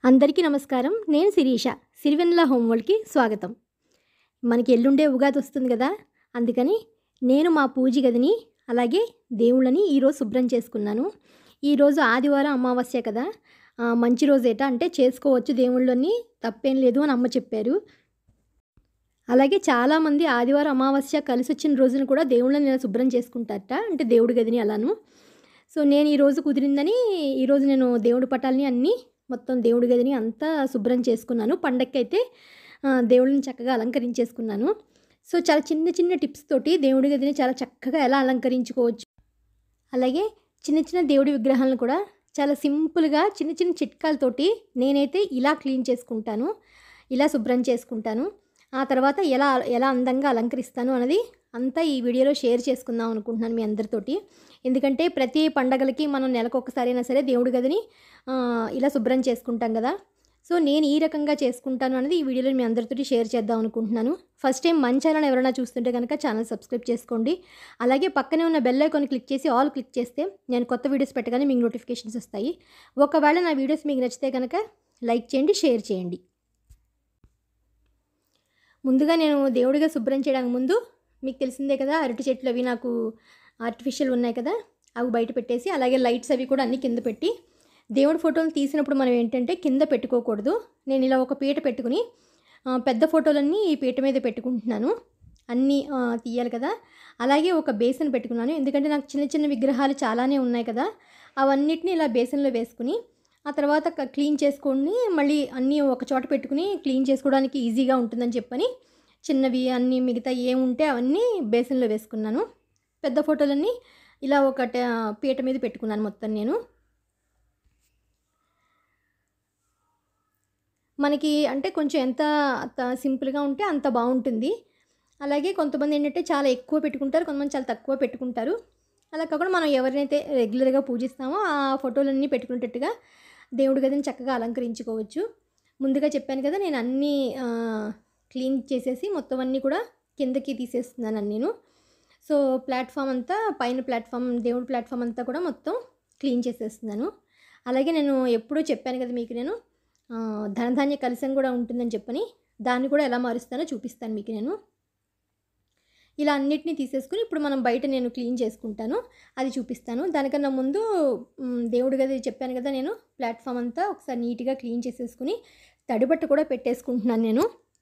అందరికీ నమస్కారం నేను శిరీష సిరివెన్నెల హోంవర్క్కి స్వాగతం మనకి ఎల్లుండే ఉగాది వస్తుంది కదా అందుకని నేను మా పూజ గదిని అలాగే దేవుళ్ళని ఈరోజు శుభ్రం చేసుకున్నాను ఈరోజు ఆదివారం అమావాస్య కదా ఆ, మంచి రోజేట అంటే చేసుకోవచ్చు దేవుళ్ళని తప్పేం లేదు అని అమ్మ చెప్పారు అలాగే చాలామంది ఆదివారం అమావాస్య కలిసి వచ్చిన రోజున కూడా దేవుళ్ళని ఇలా శుభ్రం చేసుకుంటారట అంటే దేవుడి గదిని అలాను సో నేను ఈరోజు కుదిరిందని ఈరోజు నేను దేవుడి పటాలని అన్నీ మొత్తం దేవుడి గదిని అంతా శుభ్రం చేసుకున్నాను పండక్కైతే ఆ, దేవుడిని చక్కగా అలంకరించేసుకున్నాను సో చాలా చిన్న చిన్న టిప్స్ తోటి దేవుడి గదిని చాలా చక్కగా ఎలా అలంకరించుకోవచ్చు అలాగే చిన్న చిన్న దేవుడి విగ్రహాలను కూడా చాలా సింపుల్గా చిన్న చిన్న చిట్కాలతోటి నేనైతే ఇలా క్లీన్ చేసుకుంటాను ఇలా శుభ్రం చేసుకుంటాను ఆ తర్వాత ఎలా ఎలా అందంగా అలంకరిస్తాను అన్నది అంతా ఈ వీడియోలో షేర్ చేసుకుందాం అనుకుంటున్నాను మీ అందరితోటి ఎందుకంటే ప్రతి పండగలకి మనం నెలకొకసారి అయినా సరే దేవుడి గదిని ఆ, ఇలా శుభ్రం చేసుకుంటాం కదా సో నేను ఈ రకంగా చేసుకుంటాను అనేది ఈ వీడియోలో మీ అందరితోటి షేర్ చేద్దాం అనుకుంటున్నాను ఫస్ట్ టైం మన ఛానల్ ఎవరైనా చూస్తుంటే కనుక ఛానల్ సబ్స్క్రైబ్ చేసుకోండి అలాగే పక్కనే ఉన్న బెల్ ఐకాన్ క్లిక్ చేసి ఆల్ క్లిక్ చేస్తే నేను కొత్త వీడియోస్ పెట్టగానే మీకు నోటిఫికేషన్స్ వస్తాయి ఒకవేళ నా వీడియోస్ మీకు నచ్చితే కనుక లైక్ చేయండి షేర్ చేయండి ముందుగా నేను దేవుడిగా శుభ్రం చేయడానికి ముందు మీకు తెలిసిందే కదా అరటి చెట్లు అవి నాకు ఆర్టిఫిషియల్ ఉన్నాయి కదా అవి బయట పెట్టేసి అలాగే లైట్స్ అవి కూడా అన్ని కింద పెట్టి దేవుడి ఫోటోలు తీసినప్పుడు మనం ఏంటంటే కింద పెట్టుకోకూడదు నేను ఇలా ఒక పీట పెట్టుకుని ఆ, పెద్ద ఫోటోలన్నీ ఈ పీట మీద పెట్టుకుంటున్నాను అన్నీ ఆ, తీయాలి కదా అలాగే ఒక బేసన్ పెట్టుకున్నాను ఎందుకంటే నాకు చిన్న చిన్న విగ్రహాలు చాలానే ఉన్నాయి కదా అవన్నిటిని ఇలా బేసన్లో వేసుకుని ఆ తర్వాత క- క్లీన్ చేసుకొని మళ్ళీ అన్నీ ఒక చోట పెట్టుకుని క్లీన్ చేసుకోవడానికి ఈజీగా ఉంటుందని చెప్పని చిన్నవి అన్నీ మిగతా ఏముంటే అవన్నీ బేసన్లో వేసుకున్నాను పెద్ద ఫోటోలన్నీ ఇలా ఒక ట- పీట మీద పెట్టుకున్నాను మొత్తం నేను మనకి అంటే కొంచెం ఎంత అంత సింపుల్గా ఉంటే అంత బాగుంటుంది అలాగే కొంతమంది ఏంటంటే చాలా ఎక్కువ పెట్టుకుంటారు కొంతమంది చాలా తక్కువ పెట్టుకుంటారు అలా కాకుండా మనం ఎవరినైతే రెగ్యులర్గా పూజిస్తామో ఆ ఫోటోలన్నీ పెట్టుకునేటట్టుగా దేవుడి గదిని చక్కగా అలంకరించుకోవచ్చు ముందుగా చెప్పాను కదా నేను అన్నీ ఆ, క్లీన్ చేసేసి మొత్తం అన్నీ కూడా కిందకి తీసేస్తున్నాను నేను సో ప్లాట్ఫామ్ అంతా పైన ప్లాట్ఫామ్ దేవుడి ప్లాట్ఫామ్ అంతా కూడా మొత్తం క్లీన్ చేసేస్తున్నాను అలాగే నేను ఎప్పుడూ చెప్పాను కదా మీకు నేను ఆ, ధనధాన్య కలశం కూడా ఉంటుందని చెప్పని దాన్ని కూడా ఎలా మారుస్తానో చూపిస్తాను మీకు నేను ఇలా అన్నిటినీ తీసేసుకుని ఇప్పుడు మనం బయట నేను క్లీన్ చేసుకుంటాను అది చూపిస్తాను దానికన్నా ముందు మ్, దేవుడి గది చెప్పాను కదా నేను ప్లాట్ఫామ్ అంతా ఒకసారి నీట్గా క్లీన్ చేసేసుకుని తడిబట్ట కూడా పెట్టేసుకుంటున్నాను నేను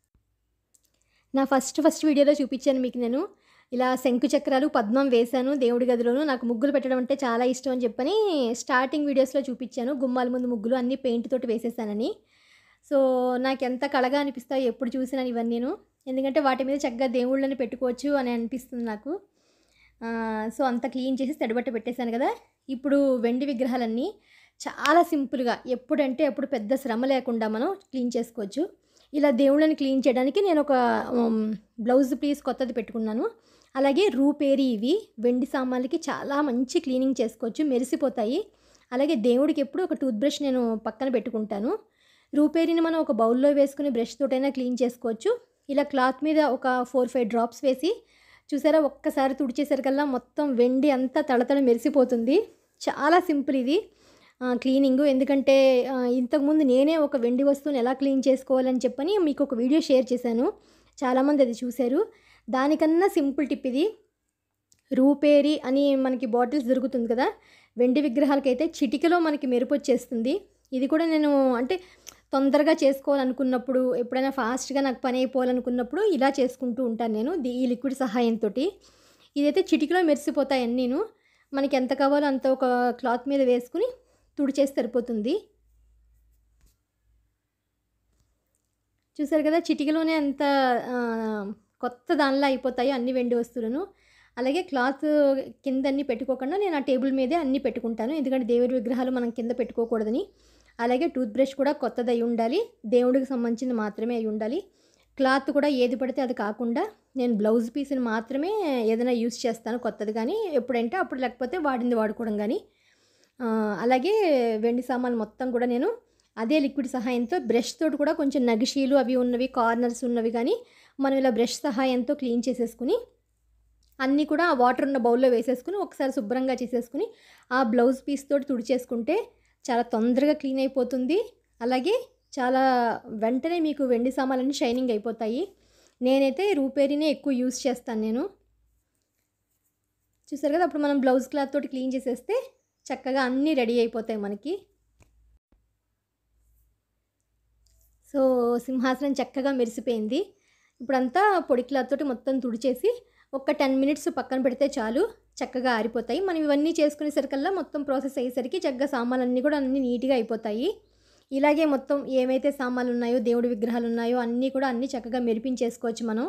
నా ఫస్ట్ ఫస్ట్ వీడియోలో చూపించాను మీకు నేను ఇలా శంకు చక్రాలు పద్మం వేశాను దేవుడి గదిలోను నాకు ముగ్గులు పెట్టడం అంటే చాలా ఇష్టం అని చెప్పని స్టార్టింగ్ వీడియోస్లో చూపించాను గుమ్మాల ముందు ముగ్గులు అన్నీ పెయింట్ తోటి వేసేసానని సో నాకు ఎంత కళగా అనిపిస్తాయో ఎప్పుడు చూసినా ఇవన్నీను ఎందుకంటే వాటి మీద చక్కగా దేవుళ్ళని పెట్టుకోవచ్చు అని అనిపిస్తుంది నాకు ఆ, సో అంతా క్లీన్ చేసి తడిబట్ట పెట్టేశాను కదా ఇప్పుడు వెండి విగ్రహాలన్నీ చాలా సింపుల్గా ఎప్పుడంటే అప్పుడు పెద్ద శ్రమ లేకుండా మనం క్లీన్ చేసుకోవచ్చు ఇలా దేవుళ్ళని క్లీన్ చేయడానికి నేను ఒక ఉమ్, బ్లౌజ్ పీస్ కొత్తది పెట్టుకున్నాను అలాగే రూపేరి ఇవి వెండి సామాన్లకి చాలా మంచి క్లీనింగ్ చేసుకోవచ్చు మెరిసిపోతాయి అలాగే దేవుడికి ఎప్పుడు ఒక టూత్ బ్రష్ నేను పక్కన పెట్టుకుంటాను రూపేరిని మనం ఒక బౌల్లో వేసుకుని బ్రష్ తోటైనా క్లీన్ చేసుకోవచ్చు ఇలా క్లాత్ మీద ఒక ఫోర్ ఫైవ్ డ్రాప్స్ వేసి చూసారా ఒక్కసారి తుడిచేసరికల్లా మొత్తం వెండి అంతా తళతళ మెరిసిపోతుంది చాలా సింపుల్ ఇది క్లీనింగ్ ఎందుకంటే ఆ, ఇంతకుముందు నేనే ఒక వెండి వస్తువుని ఎలా క్లీన్ చేసుకోవాలని చెప్పని మీకు ఒక వీడియో షేర్ చేశాను చాలామంది అది చూశారు దానికన్నా సింపుల్ టిప్ ఇది రూపేరి అని మనకి బాటిల్స్ దొరుకుతుంది కదా వెండి విగ్రహాలకైతే చిటికలో మనకి మెరుపు వచ్చేస్తుంది ఇది కూడా నేను అంటే తొందరగా చేసుకోవాలనుకున్నప్పుడు ఎప్పుడైనా ఫాస్ట్గా నాకు పని అయిపోవాలనుకున్నప్పుడు ఇలా చేసుకుంటూ ఉంటాను నేను ది- ఈ లిక్విడ్ సహాయంతో ఇదైతే చిటికలో మెరిసిపోతాయి అన్నీను మనకి ఎంత కావాలో అంత ఒక క్లాత్ మీద వేసుకుని తుడిచేసి సరిపోతుంది చూసారు కదా చిటికలోనే అంత ఆ, కొత్త దానిలా అయిపోతాయి అన్ని వెండి వస్తువులను అలాగే క్లాత్ కింద అన్ని పెట్టుకోకుండా నేను ఆ టేబుల్ మీదే అన్ని పెట్టుకుంటాను ఎందుకంటే దేవుడి విగ్రహాలు మనం కింద పెట్టుకోకూడదని అలాగే టూత్ బ్రష్ కూడా కొత్తది అయి ఉండాలి దేవుడికి సంబంధించింది మాత్రమే అయి ఉండాలి క్లాత్ కూడా ఏది పడితే అది కాకుండా నేను బ్లౌజ్ పీస్ని మాత్రమే ఏదైనా యూస్ చేస్తాను కొత్తది కానీ ఎప్పుడంటే అప్పుడు లేకపోతే వాడింది వాడుకోవడం కానీ ఆ, అలాగే వెండి సామాన్లు మొత్తం కూడా నేను అదే లిక్విడ్ సహాయంతో బ్రష్ తోటి కూడా కొంచెం నగిషీలు అవి ఉన్నవి కార్నర్స్ ఉన్నవి కానీ మనం ఇలా బ్రష్ సహాయంతో క్లీన్ చేసేసుకుని అన్నీ కూడా ఆ వాటర్ ఉన్న బౌల్లో వేసేసుకుని ఒకసారి శుభ్రంగా చేసేసుకుని ఆ బ్లౌజ్ పీస్ తోటి తుడిచేసుకుంటే చాలా తొందరగా క్లీన్ అయిపోతుంది అలాగే చాలా వెంటనే మీకు వెండి సామాన్లన్నీ షైనింగ్ అయిపోతాయి నేనైతే రూపేరీనే ఎక్కువ యూస్ చేస్తాను నేను చూసారు కదా అప్పుడు మనం బ్లౌజ్ క్లాత్ తోటి క్లీన్ చేసేస్తే చక్కగా అన్నీ రెడీ అయిపోతాయి మనకి సో సింహాసనం చక్కగా మెరిసిపోయింది ఇప్పుడంతా పొడి క్లాత్ తోటి మొత్తం తుడిచేసి ఒక టెన్ మినిట్స్ పక్కన పెడితే చాలు చక్కగా ఆరిపోతాయి మనం ఇవన్నీ చేసుకునేసరికల్లా మొత్తం ప్రాసెస్ అయ్యేసరికి చక్కగా సామాన్లు కూడా అన్నీ నీట్గా అయిపోతాయి ఇలాగే మొత్తం ఏమైతే సామాన్లు ఉన్నాయో దేవుడి విగ్రహాలు ఉన్నాయో అన్నీ కూడా అన్నీ చక్కగా మెరిపించేసుకోవచ్చు మనం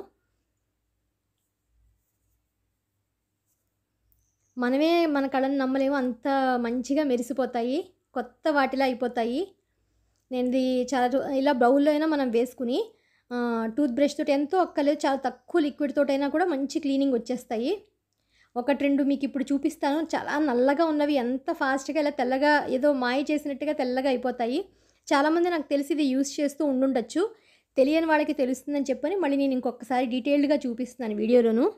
మనమే మన కళను నమ్మలేము అంత మంచిగా మెరిసిపోతాయి కొత్త వాటిలా అయిపోతాయి నేను ఇది చాలా రో- ఇలా బౌల్లో అయినా మనం వేసుకుని టూత్ బ్రష్ తోటి ఎంతో అక్కర్లేదు చాలా తక్కువ లిక్విడ్ తోటైనా కూడా మంచి క్లీనింగ్ వచ్చేస్తాయి ఒకటి రెండు మీకు ఇప్పుడు చూపిస్తాను చాలా నల్లగా ఉన్నవి ఎంత ఫాస్ట్గా ఇలా తెల్లగా ఏదో మాయ చేసినట్టుగా తెల్లగా అయిపోతాయి చాలామంది నాకు తెలిసి ఇది యూస్ చేస్తూ ఉండుండొచ్చు తెలియని వాళ్ళకి తెలుస్తుందని చెప్పని మళ్ళీ నేను ఇంకొకసారి డీటెయిల్డ్గా చూపిస్తున్నాను వీడియోలోను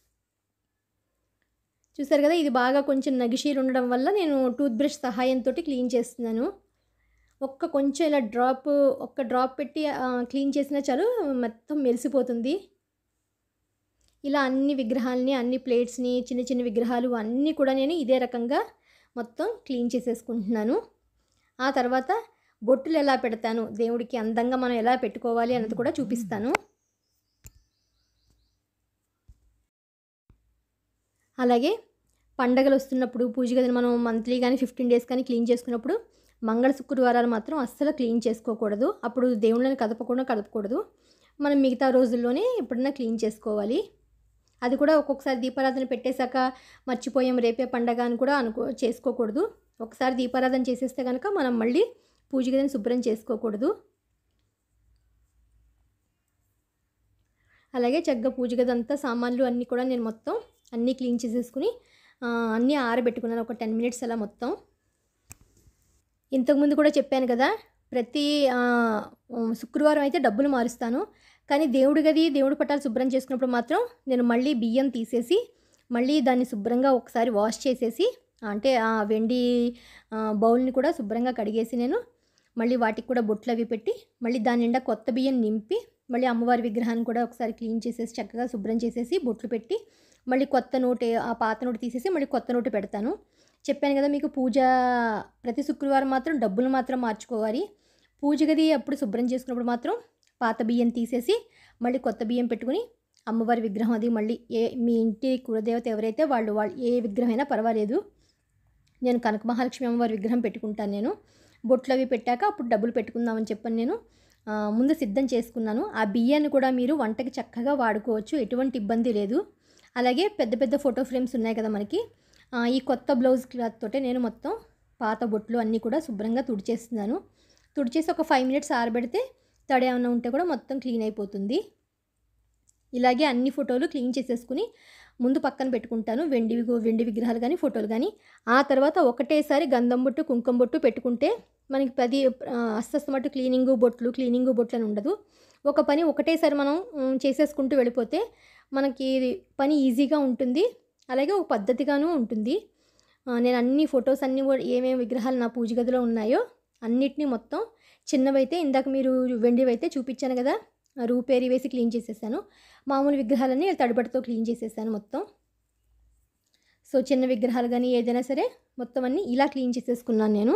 చూసారు కదా ఇది బాగా కొంచెం నగిషీలు ఉండడం వల్ల నేను టూత్ బ్రష్ సహాయంతో క్లీన్ చేస్తున్నాను ఒక్క కొంచెం ఇలా డ్రాప్ ఒక్క డ్రాప్ పెట్టి ఆ, క్లీన్ చేసినా చాలు మొత్తం మెరిసిపోతుంది ఇలా అన్ని విగ్రహాలని అన్ని ప్లేట్స్ని చిన్న చిన్న విగ్రహాలు అన్నీ కూడా నేను ఇదే రకంగా మొత్తం క్లీన్ చేసేసుకుంటున్నాను ఆ తర్వాత బొట్టులు ఎలా పెడతాను దేవుడికి అందంగా మనం ఎలా పెట్టుకోవాలి అన్నది కూడా చూపిస్తాను అలాగే పండగలు వస్తున్నప్పుడు పూజ గదిని మనం మంత్లీ కానీ ఫిఫ్టీన్ డేస్ కానీ క్లీన్ చేసుకున్నప్పుడు మంగళ శుక్రవారాలు మాత్రం అస్సలు క్లీన్ చేసుకోకూడదు అప్పుడు దేవుళ్ళని కదపకుండా కదపకూడదు మనం మిగతా రోజుల్లోనే ఎప్పుడైనా క్లీన్ చేసుకోవాలి అది కూడా ఒక్కొక్కసారి దీపారాధన పెట్టేశాక మర్చిపోయాం రేపే పండగ అని కూడా అనుకో చేసుకోకూడదు ఒకసారి దీపారాధన చేసేస్తే కనుక మనం మళ్ళీ పూజ గదిని శుభ్రం చేసుకోకూడదు అలాగే చక్కగా పూజ గది అంతా సామాన్లు అన్నీ కూడా నేను మొత్తం అన్నీ క్లీన్ చేసేసుకుని ఆ, అన్నీ ఆరబెట్టుకున్నాను ఒక టెన్ మినిట్స్ అలా మొత్తం ఇంతకుముందు కూడా చెప్పాను కదా ప్రతి ఆ, ఉమ్, శుక్రవారం అయితే డబ్బులు మారుస్తాను కానీ దేవుడి గది దేవుడి పట్టాలు శుభ్రం చేసుకున్నప్పుడు మాత్రం నేను మళ్ళీ బియ్యం తీసేసి మళ్ళీ దాన్ని శుభ్రంగా ఒకసారి వాష్ చేసేసి అంటే ఆ వెండి ఆ, బౌల్ని కూడా శుభ్రంగా కడిగేసి నేను మళ్ళీ వాటికి కూడా బొట్లు అవి పెట్టి మళ్ళీ దాని నిండా కొత్త బియ్యం నింపి మళ్ళీ అమ్మవారి విగ్రహాన్ని కూడా ఒకసారి క్లీన్ చేసేసి చక్కగా శుభ్రం చేసేసి బొట్లు పెట్టి మళ్ళీ కొత్త నోటు ఆ పాత నోటు తీసేసి మళ్ళీ కొత్త నోటు పెడతాను చెప్పాను కదా మీకు పూజ ప్రతి శుక్రవారం మాత్రం డబ్బులు మాత్రం మార్చుకోవాలి పూజ గది అప్పుడు శుభ్రం చేసుకున్నప్పుడు మాత్రం పాత బియ్యం తీసేసి మళ్ళీ కొత్త బియ్యం పెట్టుకుని అమ్మవారి విగ్రహం అది మళ్ళీ ఏ మీ ఇంటి కులదేవత ఎవరైతే వాళ్ళు వాళ్ళు ఏ విగ్రహం అయినా పర్వాలేదు నేను కనక మహాలక్ష్మి అమ్మవారి విగ్రహం పెట్టుకుంటాను నేను బొట్లు అవి పెట్టాక అప్పుడు డబ్బులు పెట్టుకుందామని చెప్పని నేను ఆ, ముందు సిద్ధం చేసుకున్నాను ఆ బియ్యాన్ని కూడా మీరు వంటకి చక్కగా వాడుకోవచ్చు ఎటువంటి ఇబ్బంది లేదు అలాగే పెద్ద పెద్ద ఫోటో ఫ్రేమ్స్ ఉన్నాయి కదా మనకి ఆ, ఈ కొత్త బ్లౌజ్ క్లాత్ తోటే నేను మొత్తం పాత బొట్లు అన్నీ కూడా శుభ్రంగా తుడిచేస్తున్నాను తుడిచేసి ఒక ఫైవ్ మినిట్స్ ఆరబెడితే తడి ఏమైనా ఉంటే కూడా మొత్తం క్లీన్ అయిపోతుంది ఇలాగే అన్ని ఫోటోలు క్లీన్ చేసేసుకుని ముందు పక్కన పెట్టుకుంటాను వెండి విగు- వెండి విగ్రహాలు కానీ ఫోటోలు కానీ ఆ తర్వాత ఒకటేసారి గంధం బొట్టు కుంకుమ బొట్టు పెట్టుకుంటే మనకి పది అస్తస్తమట్టు క్లీనింగు బొట్లు క్లీనింగు బొట్లు అని ఉండదు ఒక పని ఒకటేసారి మనం ఉమ్, చేసేసుకుంటూ వెళ్ళిపోతే మనకి పని ఈజీగా ఉంటుంది అలాగే ఒక పద్ధతిగాను ఉంటుంది ఆ, నేను అన్ని ఫొటోస్ అన్ని కూడా ఏమేమి విగ్రహాలు నా పూజ గదిలో ఉన్నాయో అన్నిటినీ మొత్తం చిన్నవైతే ఇందాక మీరు వెండివైతే చూపించాను కదా ఆ రూపేరి వేసి క్లీన్ చేసేసాను మామూలు విగ్రహాలన్నీ తడిబడితో క్లీన్ చేసేసాను మొత్తం సో చిన్న విగ్రహాలు కానీ ఏదైనా సరే మొత్తం అన్నీ ఇలా క్లీన్ చేసేసుకున్నాను నేను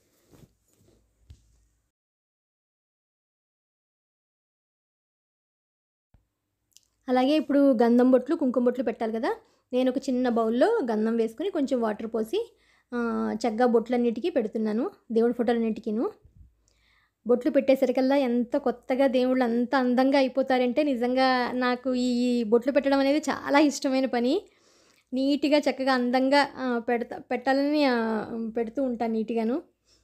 అలాగే ఇప్పుడు గంధం బొట్లు కుంకుమ బొట్లు పెట్టాలి కదా నేను ఒక చిన్న బౌల్లో గంధం వేసుకుని కొంచెం వాటర్ పోసి ఆ, చక్కగా బొట్లన్నిటికీ పెడుతున్నాను దేవుడి ఫోటోలన్నిటికీను బొట్లు పెట్టేసరికల్లా ఎంత కొత్తగా దేవుళ్ళు అంత అందంగా అయిపోతారంటే నిజంగా నాకు ఈ బొట్లు పెట్టడం అనేది చాలా ఇష్టమైన పని నీట్గా చక్కగా అందంగా ఆ, పెడతా పెట్టాలని ఆ, పెడుతూ ఉంటాను నీట్గాను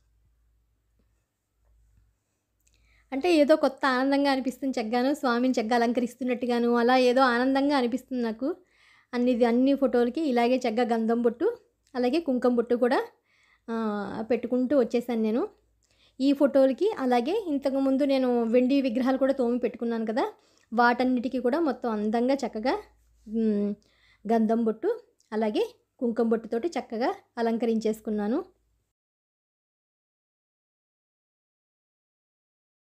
అంటే ఏదో కొత్త ఆనందంగా అనిపిస్తుంది చక్కగాను స్వామిని చక్కగా అలంకరిస్తున్నట్టుగాను అలా ఏదో ఆనందంగా అనిపిస్తుంది నాకు అన్ని అన్ని ఫోటోలకి ఇలాగే చక్కగా గంధం బొట్టు అలాగే కుంకుమ బొట్టు కూడా ఆ, పెట్టుకుంటూ వచ్చేసాను నేను ఈ ఫోటోలకి అలాగే ఇంతకుముందు నేను వెండి విగ్రహాలు కూడా తోమి పెట్టుకున్నాను కదా వాటన్నిటికీ కూడా మొత్తం అందంగా చక్కగా మ్, గంధం బొట్టు అలాగే కుంకుమ బొట్టుతోటి చక్కగా అలంకరించేసుకున్నాను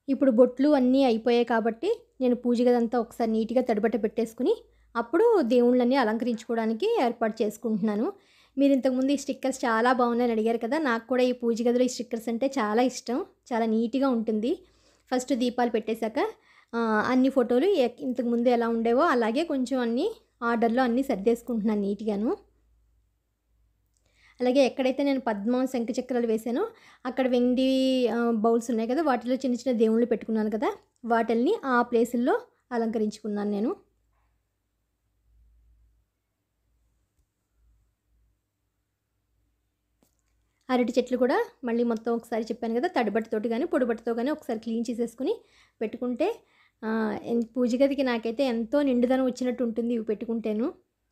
ఇప్పుడు బొట్లు అన్నీ అయిపోయాయి కాబట్టి నేను పూజ గదంతా ఒకసారి నీట్గా తడిబట్ట పెట్టేసుకుని అప్పుడు దేవుళ్ళని అలంకరించుకోవడానికి ఏర్పాటు చేసుకుంటున్నాను మీరు ఇంతకుముందు ఈ స్టిక్కర్స్ చాలా బాగున్నాయని అడిగారు కదా నాకు కూడా ఈ పూజ గదిలో ఈ స్టిక్కర్స్ అంటే చాలా ఇష్టం చాలా నీట్గా ఉంటుంది ఫస్ట్ దీపాలు పెట్టేశాక ఆ, అన్ని ఫోటోలు ఎక్- ఇంతకుముందు ఎలా ఉండేవో అలాగే కొంచెం అన్ని ఆర్డర్లో అన్నీ సర్దేసుకుంటున్నాను నీట్గాను అలాగే ఎక్కడైతే నేను పద్మం శంఖ చక్రాలు వేసానో అక్కడ వెండి ఆ, బౌల్స్ ఉన్నాయి కదా వాటిలో చిన్న చిన్న దేవుళ్ళు పెట్టుకున్నాను కదా వాటిల్ని ఆ ప్లేసుల్లో అలంకరించుకున్నాను నేను అరటి చెట్లు కూడా మళ్ళీ మొత్తం ఒకసారి చెప్పాను కదా తడిబట్టతోటి కానీ పొడిబట్టతో కానీ ఒకసారి క్లీన్ చేసేసుకుని పెట్టుకుంటే ఆ, ఎన్- పూజ గదికి నాకైతే ఎంతో నిండుదనం వచ్చినట్టు ఉంటుంది ఇవి పెట్టుకుంటేను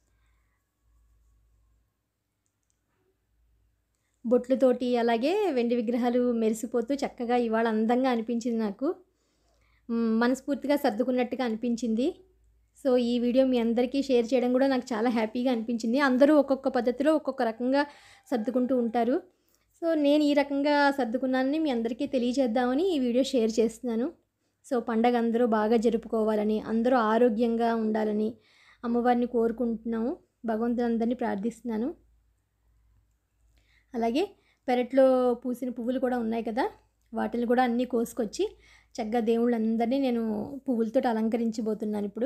బొట్లతోటి అలాగే వెండి విగ్రహాలు మెరిసిపోతూ చక్కగా ఇవాళ అందంగా అనిపించింది నాకు మ్, మనస్ఫూర్తిగా సర్దుకున్నట్టుగా అనిపించింది సో ఈ వీడియో మీ అందరికీ షేర్ చేయడం కూడా నాకు చాలా హ్యాపీగా అనిపించింది అందరూ ఒక్కొక్క పద్ధతిలో ఒక్కొక్క రకంగా సర్దుకుంటూ ఉంటారు సో నేను ఈ రకంగా సర్దుకున్నానని మీ అందరికీ తెలియజేద్దామని ఈ వీడియో షేర్ చేస్తున్నాను సో పండగ అందరూ బాగా జరుపుకోవాలని అందరూ ఆరోగ్యంగా ఉండాలని అమ్మవారిని కోరుకుంటున్నాము భగవంతుని అందరినీ ప్రార్థిస్తున్నాను అలాగే పెరట్లో పూసిన పువ్వులు కూడా ఉన్నాయి కదా వాటిని కూడా అన్నీ కోసుకొచ్చి చక్కగా దేవుళ్ళందరినీ నేను పువ్వులతో అలంకరించబోతున్నాను ఇప్పుడు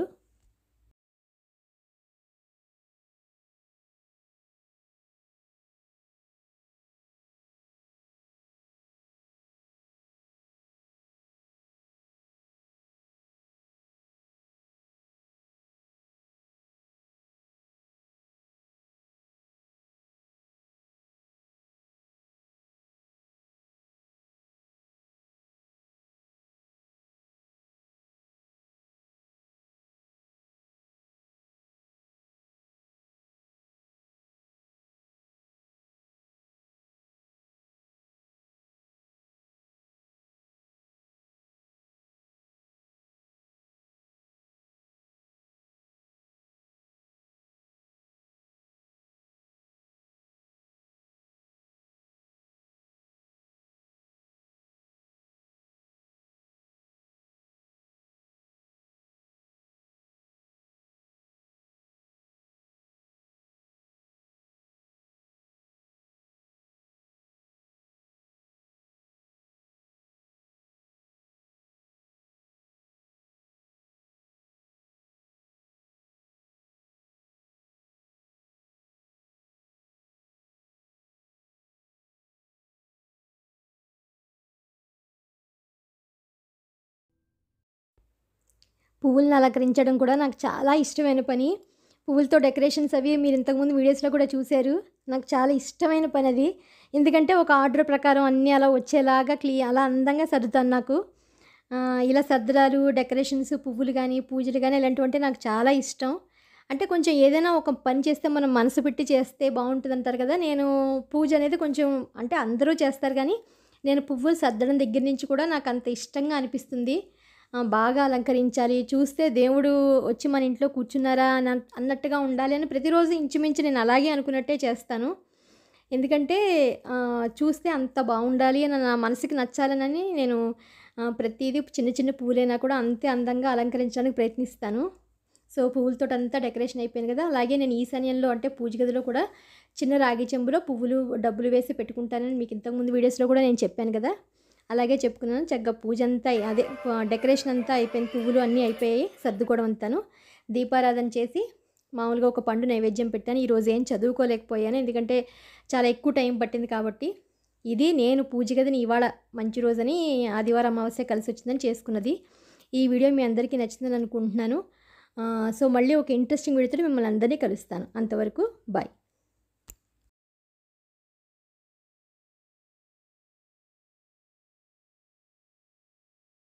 పువ్వులను అలంకరించడం కూడా నాకు చాలా ఇష్టమైన పని పువ్వులతో డెకరేషన్స్ అవి మీరు ఇంతకుముందు వీడియోస్లో కూడా చూశారు నాకు చాలా ఇష్టమైన పని అది ఎందుకంటే ఒక ఆర్డర్ ప్రకారం అన్నీ అలా వచ్చేలాగా క్లీ అలా అందంగా సర్దుతాను నాకు ఆ, ఇలా సర్దడాలు డెకరేషన్స్ పువ్వులు కానీ పూజలు కానీ ఇలాంటివి అంటే నాకు చాలా ఇష్టం అంటే కొంచెం ఏదైనా ఒక పని చేస్తే మనం మనసు పెట్టి చేస్తే బాగుంటుంది అంటారు కదా నేను పూజ అనేది కొంచెం అంటే అందరూ చేస్తారు కానీ నేను పువ్వులు సర్దడం దగ్గర నుంచి కూడా నాకు అంత ఇష్టంగా అనిపిస్తుంది ఆ, బాగా అలంకరించాలి చూస్తే దేవుడు వచ్చి మన ఇంట్లో కూర్చున్నారా అని అన్- అన్నట్టుగా ఉండాలి అని ప్రతిరోజు ఇంచుమించు నేను అలాగే అనుకున్నట్టే చేస్తాను ఎందుకంటే ఆ, చూస్తే అంత బాగుండాలి అని నా మనసుకి నచ్చాలనని నేను ఆ, ప్రతిదీ చిన్న చిన్న పువ్వులైనా కూడా అంతే అందంగా అలంకరించడానికి ప్రయత్నిస్తాను సో పువ్వులతో అంతా డెకరేషన్ అయిపోయింది కదా అలాగే నేను ఈశాన్యంలో అంటే పూజ గదిలో కూడా చిన్న రాగి చెంబులో పువ్వులు డబ్బులు వేసి పెట్టుకుంటానని మీకు ఇంతకుముందు వీడియోస్లో కూడా నేను చెప్పాను కదా అలాగే చెప్పుకున్నాను చక్కగా పూజ అంతా అయి- అదే ఆ, డెకరేషన్ అంతా అయిపోయింది పువ్వులు అన్నీ అయిపోయాయి సర్దుకోవడం అంతాను దీపారాధన చేసి మామూలుగా ఒక పండు నైవేద్యం పెట్టాను ఈరోజు ఏం చదువుకోలేకపోయాను ఎందుకంటే చాలా ఎక్కువ టైం పట్టింది కాబట్టి ఇది నేను పూజ గదిని ఇవాళ మంచి రోజని ఆదివారం అమావాస్య కలిసి వచ్చిందని చేసుకున్నది ఈ వీడియో మీ అందరికీ నచ్చిందని అనుకుంటున్నాను ఆ, సో మళ్ళీ ఒక ఇంట్రెస్టింగ్ వీడియోతో మిమ్మల్ని అందరినీ కలుస్తాను అంతవరకు బాయ్